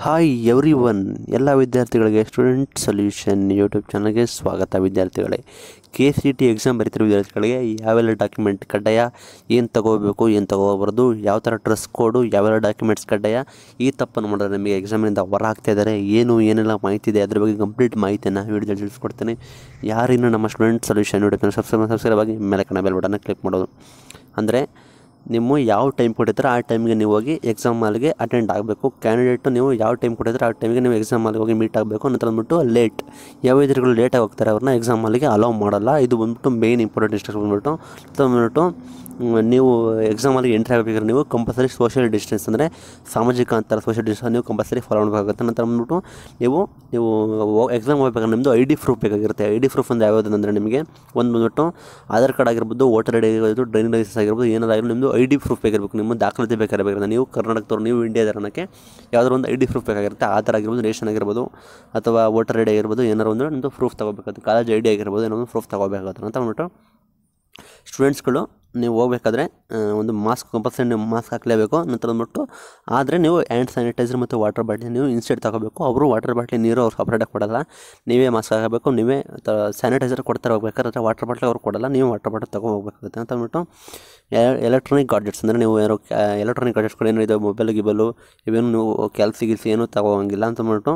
hi every one ಎಲ್ಲ ವಿದ್ಯಾರ್ಥಿಗಳಿಗೆ student solution YouTube ಚಾನಲ್ಗೆ ಸ್ವಾಗತ ವಿದ್ಯಾರ್ಥಿಗಳೇ ಕೆ ಸಿ ಟಿ ಎಕ್ಸಾಮ್ ಬರೀತಿರೋ ವಿದ್ಯಾರ್ಥಿಗಳಿಗೆ ಯಾವೆಲ್ಲ ಡಾಕ್ಯುಮೆಂಟ್ ಕಡ್ಡಾಯ ಏನು ತಗೋಬೇಕು ಏನು ತಗೋಬಾರ್ದು ಯಾವ ಥರ ಡ್ರೆಸ್ ಕೋಡು ಯಾವೆಲ್ಲ ಡಾಕ್ಯುಮೆಂಟ್ಸ್ ಕಡ್ಡಾಯ ಈ ತಪ್ಪನ್ನು ಮಾಡಿದ್ರೆ ನಿಮಗೆ ಎಕ್ಸಾಮಿನಿಂದ ಹೊರ ಹಾಕ್ತಾ ಇದ್ದಾರೆ ಏನು ಏನೆಲ್ಲ ಮಾಹಿತಿ ಇದೆ ಅದ್ರ ಬಗ್ಗೆ ಕಂಪ್ಲೀಟ್ ಮಾಹಿತಿಯನ್ನು ವಿಡಿಯೋದಲ್ಲಿ ತಿಳಿಸ್ಕೊಡ್ತೇನೆ ಯಾರಿನ್ನೂ ನಮ್ಮ student solution YouTube channel subscribe subscribe ಆಗಿ ಮೇಲೆ ಕಣ ಬೆಲ್ ಬಟನ್ನ ಕ್ಲಿಕ್ ಮಾಡೋದು ಅಂದರೆ ನೀವು ಯಾವ ಟೈಮ್ ಕೊಟ್ಟಿರ್ತಾರೆ ಆ ಟೈಮ್ಗೆ ನೀವು ಹೋಗಿ ಎಕ್ಸಾಮ್ ಹಾಲ್ಗೆ ಅಟೆಂಡ್ ಆಗಬೇಕು ಕ್ಯಾಂಡಿಡೇಟು ನೀವು ಯಾವ ಟೈಮ್ ಕೊಟ್ಟಿರ್ತಾರೆ ಆ ಟೈಮ್ಗೆ ನೀವು ಎಕ್ಸಾಮ್ ಹಾಲ್ಗೆ ಹೋಗಿ ಮೀಟ್ ಆಗಬೇಕು ನಂತರ ಬಂದ್ಬಿಟ್ಟು ಲೇಟ್ ಯಾವ ವಿದ್ಯಾರ್ಥಿಗಳು ಲೇಟಾಗಿ ಹೋಗ್ತಾರೆ ಅವ್ರನ್ನ ಎಕ್ಸಾಮ್ ಹಾಲಿಗೆ ಅಲೌ ಮಾಡಲ್ಲ ಇದು ಬಂದ್ಬಿಟ್ಟು ಮೇನ್ ಇಂಪಾರ್ಟೆಂಟ್ ಇನ್ಸ್ಟ್ರಕ್ಷನ್ ಬಂದ್ಬಿಟ್ಟು ಮತ್ತು ಬಂದ್ಬಿಟ್ಟು ಮ್, ನೀವು ಎಕ್ಸಾಮ್ ಹಾಲಿಗೆ ಎಂಟ್ರಿ ಆಗಬೇಕಾದ್ರೆ ನೀವು ಕಂಪಲ್ಸರಿ ಸೋಷಿಯಲ್ ಡಿಸ್ಟೆನ್ಸ್ ಅಂದರೆ ಸಾಮಾಜಿಕ ಅಂತರ ಸೋಷಿಯಲ್ ಡಿಸ್ಟೆನ್ಸ್ ನೀವು ಕಂಪಲ್ಸರಿ ಫಾಲೋ ಮಾಡಬೇಕಾಗುತ್ತೆ ನಂತರ ಬಂದ್ಬಿಟ್ಟು ನೀವು ನೀವು ಎಕ್ಸಾಮ್ ಹೋಗ್ಬೇಕಾದ್ರೆ ನಿಮ್ಮದು ಐ ಡಿ ಪ್ರೂಫ್ ಬೇಕಾಗಿರುತ್ತೆ ಐ ಡಿ ಪ್ರೂಫ್ ಅಂದರೆ ಯಾವ್ದು ಅಂದರೆ ನಿಮಗೆ ಒಂದು ಬಂದ್ಬಿಟ್ಟು ಆಧಾರ್ ಕಾರ್ಡ್ ಆಗಿರ್ಬೋದು ವೋಟರ್ ಐ ಡಿ ಆಗಿರ್ಬೋದು ಡ್ರೈವಿಂಗ್ ಲೈಸೆನ್ಸ್ ಆಗಿರ್ಬೋದು ಏನಾದ್ರು ನಿಮ್ಮದು ಐ ಡಿ ಪ್ರೂಫ್ ಬೇಕಿರಬೇಕು ನಿಮ್ಮ ದಾಖಲಾತಿ ಬೇಕಾಗಿರಬೇಕು ನೀವು ಕರ್ನಾಟಕದವ್ರು ನೀವು ಇಂಡಿಯಾದವರನ್ನಕ್ಕೆ ಯಾವ್ದಾದ್ರು ಒಂದು ಐ ಡಿ ಪ್ರೂಫ್ ಬೇಕಾಗಿರುತ್ತೆ ಆಧಾರ್ ಆಗಿರ್ಬೋದು ರೇಷನ್ ಆಗಿರ್ಬೋದು ಅಥವಾ ವೋಟರ್ ಐ ಡಿ ಆಗಿರ್ಬೋದು ಏನಾರು ಒಂದು ನಿಮ್ಮದು ಪ್ರೂಫ್ ತಗೋಬೇಕಾಗುತ್ತೆ ಕಾಲೇಜ್ ಐ ಡಿ ಆಗಿರ್ಬೋದು ಏನೋ ಒಂದು ಪ್ರೂಫ್ ತಗೋಬೇಕಾಗುತ್ತೆ ಅಂತ ಅಂದ್ಬಿಟ್ಟು ಸ್ಟೂಡೆಂಟ್ಸ್ಗಳು ನೀವು ಹೋಗ್ಬೇಕಾದ್ರೆ ಆ, ಒಂದು ಮಾಸ್ಕ್ ಕಂಪಲ್ಸರಿ ನೀವು ಮಾಸ್ಕ್ ಹಾಕಲೇಬೇಕು ನಂತರ ಬಂದ್ಬಿಟ್ಟು ಆದರೆ ನೀವು ಹ್ಯಾಂಡ್ ಸ್ಯಾನಿಟೈಸರ್ ಮತ್ತು ವಾಟರ್ ಬಾಟ್ಲಿ ನೀವು ಇನ್ಸ್ಟೆಡ್ ತಗೋಬೇಕು ಅವರು ವಾಟರ್ ಬಾಟ್ಲಿ ನೀರು ಅವ್ರು ಸಪ್ರೇಟಾಗಿ ಕೊಡಲ್ಲ ನೀವೇ ಮಾಸ್ಕ್ ಹಾಕಬೇಕು ನೀವೇ ಸ್ಯಾನಿಟೈಸರ್ ಕೊಡ್ತಾರೆ ಹೋಗ್ಬೇಕಾದ್ರೆ ಅಥವಾ ವಾಟರ್ ಬಾಟ್ಲಿ ಅವ್ರು ಕೊಡಲ್ಲ ನೀವು ವಾಟರ್ ಬಾಟಲ್ ತೊಗೊಂಡು ಹೋಗ್ಬೇಕಾಗುತ್ತೆ ಅಂತ ಅಂದ್ಬಿಟ್ಟು ಎಲೆಕ್ಟ್ರಾನಿಕ್ ಗಾಡ್ಜೆಟ್ಸ್ ಅಂದರೆ ನೀವು ಏನೋ ಎಲೆಕ್ಟ್ರಾನಿಕ್ ಗಾಡ್ಜೆಟ್ಸ್ಗಳು ಏನೋ ಇದೆ ಮೊಬೈಲ್ ಗಿಬಲು ಇವೇನು ನೀವು ಕೆಲ್ಸ ಗಿಲ್ಸಿ ಏನೂ ತಗೋಂಗಿಲ್ಲ ಅಂತ ಅಂದ್ಬಿಟ್ಟು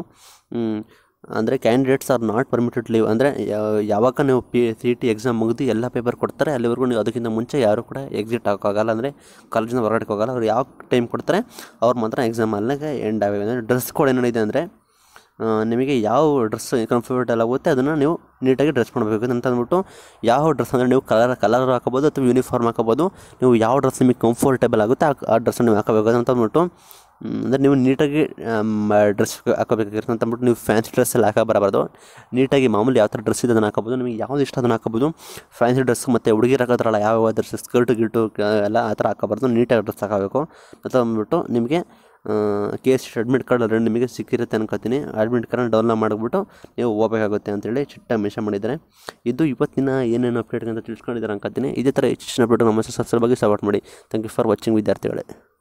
ಅಂದರೆ candidates are not permitted leave ಅಂದರೆ ಯಾವಾಗ ನೀವು ಪಿ ಸಿ ಟಿ ಎಕ್ಸಾಮ್ ಮುಗಿದು ಎಲ್ಲ ಪೇಪರ್ ಕೊಡ್ತಾರೆ ಅಲ್ಲಿವರೆಗೂ ನೀವು ಅದಕ್ಕಿಂತ ಮುಂಚೆ ಯಾರು ಕೂಡ ಎಕ್ಸಿಟ್ ಆಗೋಕ್ಕಾಗಲ್ಲ ಅಂದರೆ ಕಾಲೇಜಿಂದ ಹೊರಗಡೆ ಹೋಗಲ್ಲ ಅವ್ರು ಯಾವ ಟೈಮ್ ಕೊಡ್ತಾರೆ ಅವ್ರು ಮಾತ್ರ ಎಕ್ಸಾಮ್ ಅಲ್ಲಿಗೆ ಎಂಡ್ ಆಗಿದೆ ಅಂದರೆ ಡ್ರೆಸ್ ಕೋಡ್ ಏನೇನಿದೆ ಅಂದರೆ ಆ, ನಿಮಗೆ ಯಾವ ಡ್ರೆಸ್ ಕಂಫರ್ಟಬಲ್ ಆಗುತ್ತೆ ಅದನ್ನು ನೀವು ನೀಟಾಗಿ ಡ್ರೆಸ್ ಮಾಡಬೇಕು ಅಂತ ಅಂದ್ಬಿಟ್ಟು ಯಾವ ಡ್ರೆಸ್ ಅಂದರೆ ನೀವು ಕಲರ್ ಕಲರ್ ಹಾಕೋಬೋದು ಅಥವಾ ಯೂನಿಫಾರ್ಮ್ ಹಾಕೋಬೋದು ನೀವು ಯಾವ ಡ್ರೆಸ್ ನಿಮಗೆ ಕಂಫರ್ಟೇಬಲ್ ಆಗುತ್ತೆ ಆ- ಆ ಡ್ರೆಸ್ ನೀವು ಹಾಕೋಬೇಕು ಅಂತ ಅಂದ್ಬಿಟ್ಟು ಅಂದರೆ ನೀವು ನೀಟಾಗಿ ಡ್ರೆಸ್ ಹಾಕೋಬೇಕಾಗಿರುತ್ತೆ ಅಂತ ಅಂದ್ಬಿಟ್ಟು ನೀವು ಫ್ಯಾನ್ಸಿ ಡ್ರೆಸ್ ಎಲ್ಲ ಹಾಕೋ ಬರಬಾರ್ದು ನೀಟಾಗಿ ಮಾಮೂಲಿ ಯಾವ ಥರ ಡ್ರೆಸ್ ಇದೆ ಅದನ್ನು ಹಾಕೋಬೋದು ನಿಮಗೆ ಯಾವ್ದು ಇಷ್ಟ ಅದನ್ನು ಹಾಕೋಬೋದು ಫ್ಯಾನ್ಸಿ ಡ್ರೆಸ್ ಮತ್ತು ಹುಡುಗಿರು ಹಾಕೋದ್ರಲ್ಲ ಯಾವ ಯಾವ ಡ್ರೆಸ್ ಸ್ಕರ್ಟು ಗಿರ್ಟು ಕ- ಎಲ್ಲ ಆ ಥರ ಹಾಕೋಬಾರ್ದು ನೀಟಾಗಿ ಡ್ರೆಸ್ ಹಾಕೋಬೇಕು ಅಂತ ಅಂದ್ಬಿಟ್ಟು ನಿಮಗೆ K S admit card already ನಿಮಗೆ ಸಿಕ್ಕಿರುತ್ತೆ ಅನ್ಕೋತೀನಿ ಅಡ್ಮಿಟ್ ಕಾರ್ಡ್ ಡೌನ್ಲೋಡ್ ಮಾಡಿಬಿಟ್ಟು ನೀವು ಹೋಗಬೇಕಾಗುತ್ತೆ ಅಂತೇಳಿ ಚಿಟ್ಟ ಮೆನ್ಷನ್ ಮಾಡಿದ್ದಾರೆ ಇದು ಇವತ್ತಿನ ಏನೇನು ಅಪ್ಡೇಟ್ ಅಂತ ತಿಳ್ಸ್ಕೊಂಡಿದ್ದಾರೆ ಅನ್ಕೋತೀನಿ ಇದೇ ಥರ ಹೆಚ್ಚಿನ ಅಪ್ಡೇಟ್ ನಮ್ಮ ಸಬ್ಸ್ಕ್ರೈಬ್ ಆಗಿ ಸಪೋರ್ಟ್ ಮಾಡಿ ಥ್ಯಾಂಕ್ ಯು ಫಾರ್ ವಾಚಿಂಗ್ ವಿದ್ಯಾರ್ಥಿಗಳೇ